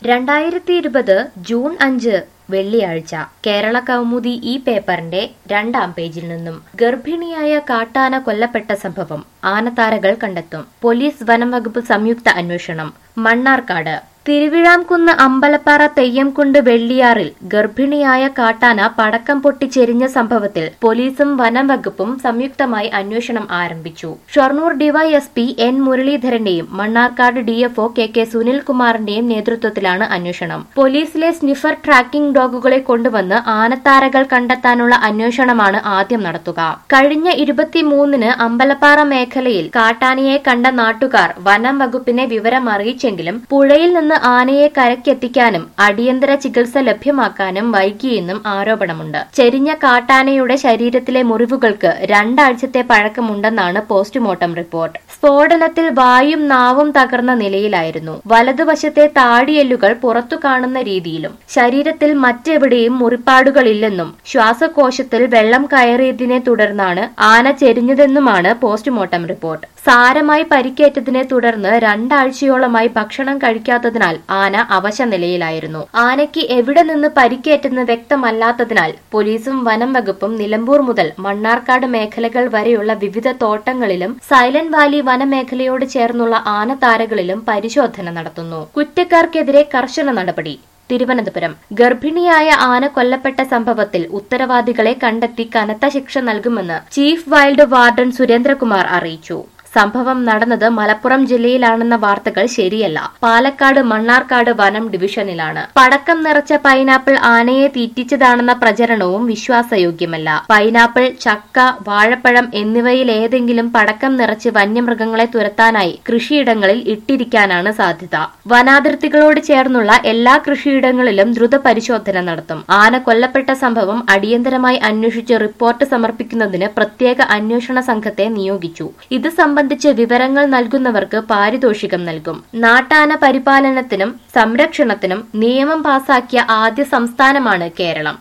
രണ്ടായിരത്തി ഇരുപത് ജൂൺ അഞ്ച് വെള്ളിയാഴ്ച കേരള കൗമുദി ഈ പേപ്പറിന്റെ രണ്ടാം പേജിൽ നിന്നും ഗർഭിണിയായ കാട്ടാന കൊല്ലപ്പെട്ട സംഭവം ആനത്താരകൾ കണ്ടെത്തും പോലീസ് വനം വകുപ്പ് സംയുക്ത അന്വേഷണം മണ്ണാർക്കാട് തിരുവിഴാംകുന്ന് അമ്പലപ്പാറ തെയ്യംകുണ്ട് വെള്ളിയാറിൽ ഗർഭിണിയായ കാട്ടാന പടക്കം പൊട്ടിച്ചെരിഞ്ഞ സംഭവത്തിൽ പോലീസും വനം വകുപ്പും സംയുക്തമായി അന്വേഷണം ആരംഭിച്ചു ഷൊർണൂർ ഡിവൈഎസ്പി എൻ മുരളീധരന്റെയും മണ്ണാർക്കാട് ഡിഎഫ്ഒ കെ കെ സുനിൽകുമാറിന്റെയും നേതൃത്വത്തിലാണ് അന്വേഷണം പോലീസിലെ സ്നിഫർ ട്രാക്കിംഗ് ഡോഗുകളെ കൊണ്ടുവന്ന് ആനത്താരകൾ കണ്ടെത്താനുള്ള അന്വേഷണമാണ് ആദ്യം നടത്തുക കഴിഞ്ഞ ഇരുപത്തിമൂന്നിന് അമ്പലപ്പാറ മേഖലയിൽ കാട്ടാനയെ കണ്ട നാട്ടുകാർ വനം വകുപ്പിനെ വിവരം അറിയിച്ചെങ്കിലും പുഴയിൽ നിന്ന് ആനയെ കരക്കെത്തിക്കാനും അടിയന്തര ചികിത്സ ലഭ്യമാക്കാനും വൈകിയെന്നും ആരോപണമുണ്ട് ചെരിഞ്ഞ കാട്ടാനയുടെ ശരീരത്തിലെ മുറിവുകൾക്ക് രണ്ടാഴ്ചത്തെ പഴക്കമുണ്ടെന്നാണ് പോസ്റ്റ്മോർട്ടം റിപ്പോർട്ട് സ്ഫോടനത്തിൽ വായും നാവും തകർന്ന നിലയിലായിരുന്നു വലതുവശത്തെ താടിയെല്ലുകൾ പുറത്തു കാണുന്ന രീതിയിലും ശരീരത്തിൽ മറ്റെവിടെയും മുറിപ്പാടുകളില്ലെന്നും ശ്വാസകോശത്തിൽ വെള്ളം കയറിയതിനെ തുടർന്നാണ് ആന ചെരിഞ്ഞതെന്നുമാണ് പോസ്റ്റ്മോർട്ടം റിപ്പോർട്ട് സാരമായി പരിക്കേറ്റതിനെ തുടർന്ന് രണ്ടാഴ്ചയോളമായി ഭക്ഷണം കഴിക്കാത്തതിനാൽ ആന അവശ നിലയിലായിരുന്നു ആനയ്ക്ക് എവിടെ നിന്ന് പരിക്കേറ്റെന്ന് വ്യക്തമല്ലാത്തതിനാൽ പോലീസും വനം വകുപ്പും നിലമ്പൂർ മുതൽ മണ്ണാർക്കാട് മേഖലകൾ വരെയുള്ള വിവിധ തോട്ടങ്ങളിലും സൈലന്റ് വാലി വനമേഖലയോട് ചേർന്നുള്ള ആനത്താരകളിലും പരിശോധന നടത്തുന്നു കുറ്റക്കാർക്കെതിരെ കർശന നടപടി തിരുവനന്തപുരം ഗർഭിണിയായ ആന കൊല്ലപ്പെട്ട സംഭവത്തിൽ ഉത്തരവാദികളെ കണ്ടെത്തി കനത്ത ശിക്ഷ നൽകുമെന്ന് ചീഫ് വൈൽഡ് വാർഡൻ സുരേന്ദ്രകുമാർ അറിയിച്ചു സംഭവം നടന്നത് മലപ്പുറം ജില്ലയിലാണെന്ന വാർത്തകൾ ശരിയല്ല പാലക്കാട് മണ്ണാർക്കാട് വനം ഡിവിഷനിലാണ് പടക്കം നിറച്ച പൈനാപ്പിൾ ആനയെ തീറ്റിച്ചതാണെന്ന പ്രചരണവും വിശ്വാസയോഗ്യമല്ല പൈനാപ്പിൾ ചക്ക വാഴപ്പഴം എന്നിവയിൽ ഏതെങ്കിലും പടക്കം നിറച്ച് വന്യമൃഗങ്ങളെ തുരത്താനായി കൃഷിയിടങ്ങളിൽ ഇട്ടിരിക്കാനാണ് സാധ്യത വനാതിർത്തികളോട് ചേർന്നുള്ള എല്ലാ കൃഷിയിടങ്ങളിലും ദ്രുത പരിശോധന നടത്തും ആന കൊല്ലപ്പെട്ട സംഭവം അടിയന്തരമായി അന്വേഷിച്ച് റിപ്പോർട്ട് സമർപ്പിക്കുന്നതിന് പ്രത്യേക അന്വേഷണ സംഘത്തെ നിയോഗിച്ചു ഇത് സംബന്ധിച്ച് വിവരങ്ങൾ നൽകുന്നവർക്ക് പാരിതോഷികം നൽകും നാട്ടാന പരിപാലനത്തിനും സംരക്ഷണത്തിനും നിയമം പാസാക്കിയ ആദ്യ സംസ്ഥാനമാണ് കേരളം